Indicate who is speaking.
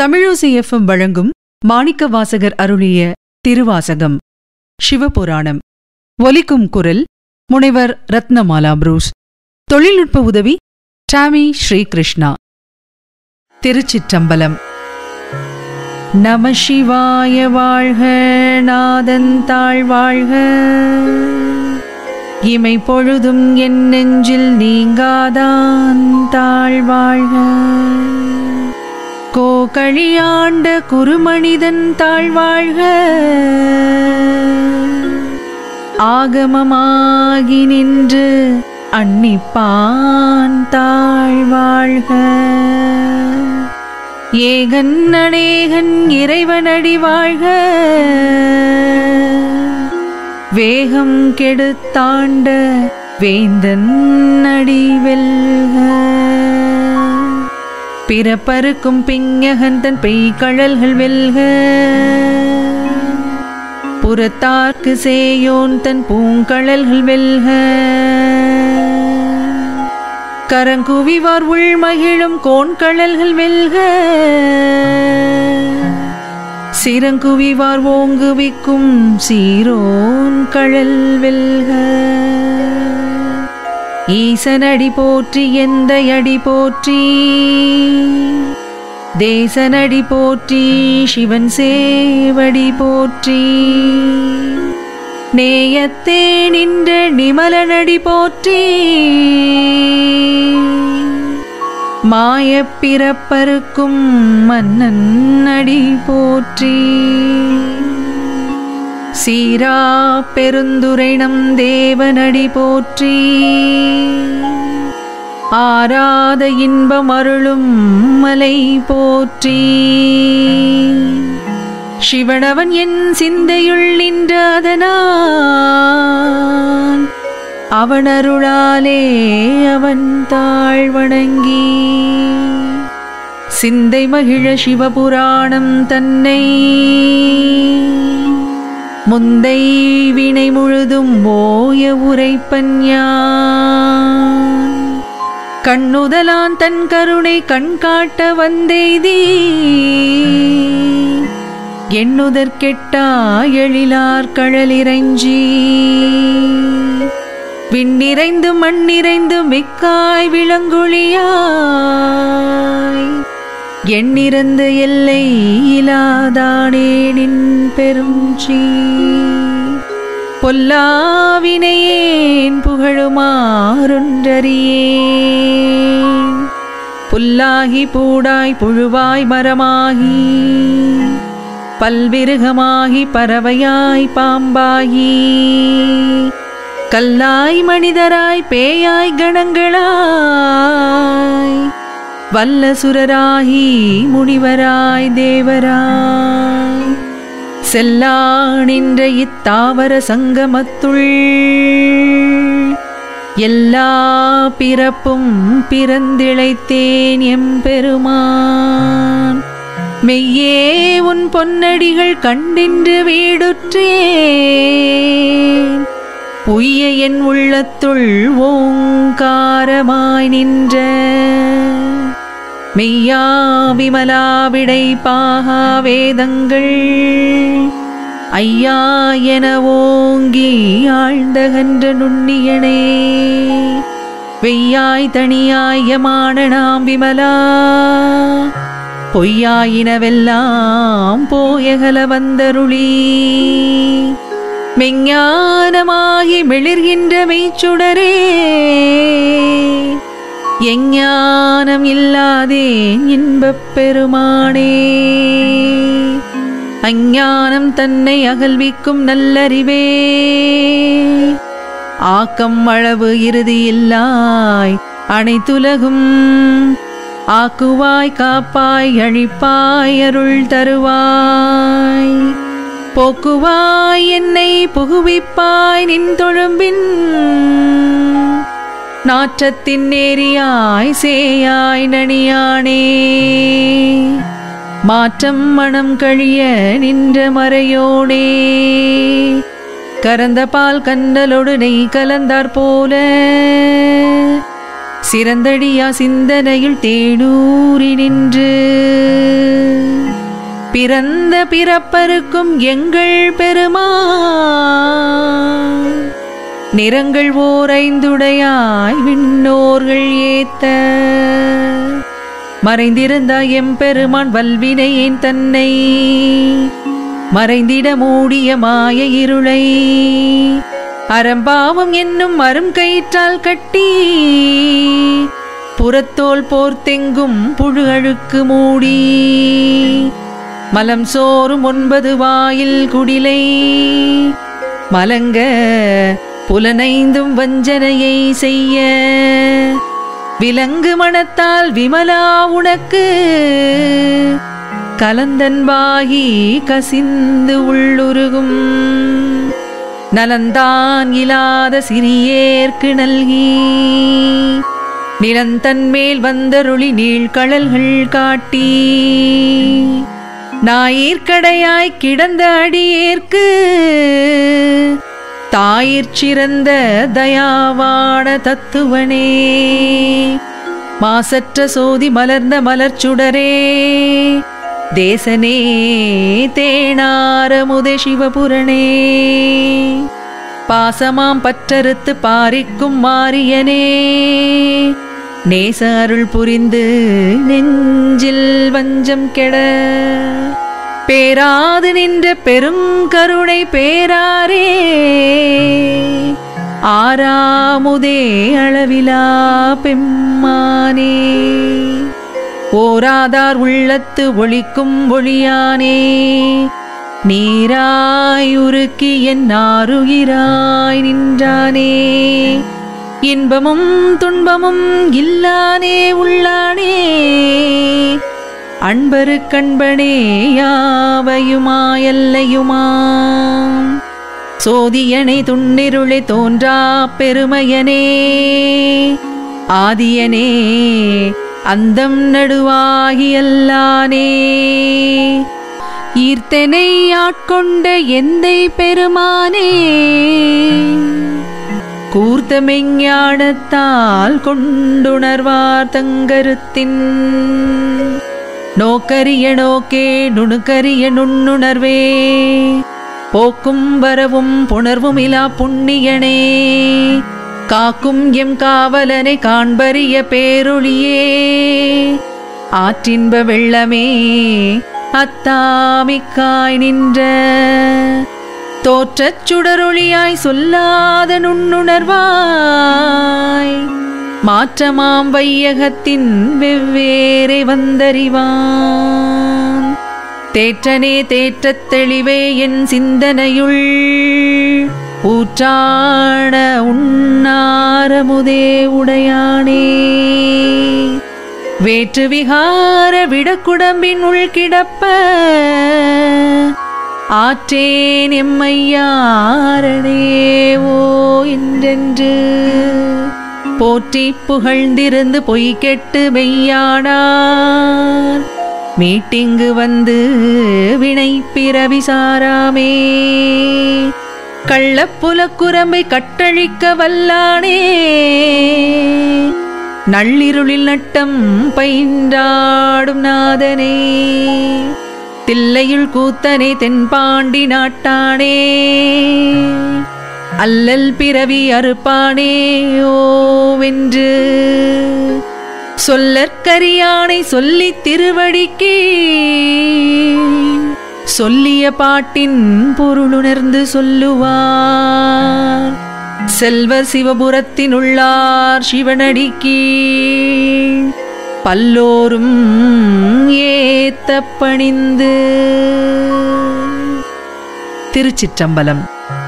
Speaker 1: தமிழோசி FM வழங்கும் மாணிக்க வாசகர் அருளிய திருவாசகம் சிவபுராணம் ஒலிக்கும் குரல் முனைவர் ரத்னமாலா புரூஸ் தொழில்நுட்ப உதவி டாமி ஸ்ரீகிருஷ்ணா திருச்சிற்றம்பலம் நம சிவாய வாழ்க நாதந்தாள் வாழ்க இமை பொழுதும் என் நெஞ்சில் நீங்காதான் தாழ் வாழ்க கோகழியாண்ட குருமனிதன் தாழ்வாழ்க ஆகமமாகி நின்று அன்னிப்பான் தாழ்வாழ்க ஏகன் அநேகன் இறைவனடி வாழ்க வேகம் கெடுத்தாண்ட வேந்தன் அடி வெல்க பிறப்பருக்கும் பிஞகந்தன் பெய்கழல்கள் வெல்க புறத்தார்க்கு சேயோன் தன் பூங்கழல்கள் வெல்க கரங்குவிவார் உள்மகிழும் கோண்கழல்கள் வெல்க சிறங்குவிவார் ஓங்குவிக்கும் சீரோன் கழல் வெல்க ஈசனடி போற்றி எந்த அடி போற்றி தேசனடி போற்றி சிவன் சேவடி போற்றி நேயத்தே நின்ற நிமலனடி போற்றி மாயப் பிறப்பருக்கும் மன்னன் அடி போற்றி சீரா பெருந்துரைணம் தேவனடி போற்றி ஆராத இன்பம் அருளும் மலை போற்றி சிவனவன் என் சிந்தையுள் நின்றதனால் அவன் அருளாலே அவன் தாழ் வணங்கி சிந்தை மகிழ சிவபுராணம் தன்னை முந்தை வினை முழுதும் ஓய உரைப்பன் யான் கண்ணுதலான் தன் கருணை கண் காட்ட வந்தெய்தி எண்ணுதற்கெட்டா எழிலார் கழலிறைஞ்சி விண்ணிறைந்து மண்ணிறைந்து மிக்காய் விளங்குழியாய் எண்ணிறந்து எல்லை இலாதானே நின் பெருஞ்சி பொல்லாவினையேன் புகழுமாறொன்றறியேன் புல்லாகி பூடாய் புழுவாய் மரமாகி பல்விருகமாகி பறவையாய் பாம்பாகி கல்லாய் மனிதராய் பேயாய் கணங்களாய் வல்லசுரராகி முனிவராய் தேவராய் செல்லா நின்ற இத்தாவர சங்கமத்துள் எல்லா பிறப்பும் பிறந்திழைத்தேன் எம்பெருமான் மெய்யே உன் பொன்னடிகள் கண்டின்று வீடுற்றேன் பொய்ய என் உள்ளத்துள் ஓங்காரமாய் நின்ற மெய்யா விமலா விடை பாகா வேதங்கள் ஐயா என ஓங்கி ஆழ்ந்தகன்ற நுண்ணியனே வெய்யாய் தனியாய் யமான நாம் விமலா பொய்யாயினவெல்லாம் போயகல வந்தருளி மெஞ்ஞானமாகி மிளிர்கின்ற மெய்ச்சுடரே எஞ்ஞானம் இல்லாதேன் இன்பப் பெருமானே அஞ்ஞானம் தன்னை அகல்விக்கும் நல்லறிவே ஆக்கம் அளவு இறுதி இல்லாய் அனைத்துலகும் ஆக்குவாய் காப்பாய் அழிப்பாய் அருள் தருவாய் போக்குவாய் என்னை புகுவிப்பாய் நின் தொழும்பின் நாற்றத்தின் நேரியாய் சேயாய் நனியானே மாற்றம் மனம் கழிய நின்ற மறையோடே கரந்த பால் கண்டலொடு நெய் கலந்தாற் போல சிறந்தடியா சிந்தனையில் தேடூறி நின்று பிறந்த பிறப்பருக்கும் எங்கள் பெருமா நிறங்கள் ஓரைந்துடையாய் விண்ணோர்கள் ஏத்த மறைந்திருந்த எம்பெருமான் வல்வினையேன் தன்னை மறைந்திட மூடிய மாய இருளை அறம்பாவம் என்னும் அரும் கயிற்றால் கட்டி புறத்தோல் போர்த்தெங்கும் புழு அழுக்கு மூடி மலம் சோறும் ஒன்பது வாயில் குடிலை மலங்க புலனைந்தும் வஞ்சனையை செய்ய விலங்கு மனத்தால் விமலா உனக்கு கலந்தன்பாகி கசிந்து உள்ளுருகும் நலந்தான் இல்லாத சிறியேற்கு நல்கி நிலந்தன்மேல் வந்தருளி நீழ்கழல்கள் காட்டி ஞாயிற்கடையாய் கிடந்த அடியேற்கு தாயிற் சிறந்த தயாவான தத்துவனே மாசற்ற சோதி மலர்ந்த மலர்ச்சுடரே தேசனே தேனாரமுதே சிவபுரணே பாசமாம் பற்றறுத்து பாரிக்கும் மாரியனே நேச அருள் புரிந்து நெஞ்சில் வஞ்சம் கெட பேராது நின்ற பெருங்கருணை பேராரே ஆறாமுதே அளவிலா பெம்மானே ஓராதார் உள்ளத்து ஒளிக்கும் ஒளியானே நீராய் உருக்கி என் ஆறுயிராய் நின்றானே இன்பமும் துன்பமும் இல்லானே உள்ளானே அன்பரு கண்பனே யாவையுமாயல்லையுமாம் சோதியனை துண்ணிருளை தோன்றா பெருமையனே ஆதியனே அந்தம் நடுவாகியல்லானே ஈர்த்தனை ஆட்கொண்ட எந்தை பெருமானே கூர்த்த மெஞ்ஞானத்தால் கொண்டுணர்வார் தங்கருத்தின் நோக்கரிய நோக்கே நுணுக்கரிய நுண்ணுணர்வே போக்கும் வரவும் புணர்வும் இலா புண்ணியனே காக்கும் எம் காவலனை காண்பரிய பேரொளியே ஆற்றின்ப வெள்ளமே அத்தாமிக்காய் நின்ற தோற்றச் சுடரொளியாய் சொல்லாத நுண்ணுணர்வாய் மாற்றமாம் வையகத்தின் வெவ்வேறை வந்தறிவான் தேற்றனே தேற்றத் தெளிவே என் சிந்தனையுள் ஊற்றான உண்ணாரமுதே உடையானே வேற்று விகார விடக்குடம்பின் உள் கிடப்ப ஆற்றேன் எம்மையாரனே ஓ என்றென்று போற்றி புகழ்ந்திருந்து பொய் கெட்டு மெய்யானார் மீட்டிங்கு வந்து வினை பிறவி சாராமே கள்ளப்புலக்குரம்பை கட்டழிக்க வல்லானே நள்ளிருளில் நட்டம் பயின்றாடும் நாதனே தில்லையுள் கூத்தனே தென்பாண்டி நாட்டானே அல்லல் பிறவி அறுப்பானே ஓவென்று சொல்லற்கரியானை சொல்லித் திருவடிக்கு சொல்லிய பாட்டின் பொருளுணர்ந்து சொல்லுவார் செல்வர் சிவபுரத்தின் உள்ளார் சிவனடிக்கு பல்லோரும் ஏத்த பணிந்து திருச்சிற்றம்பலம்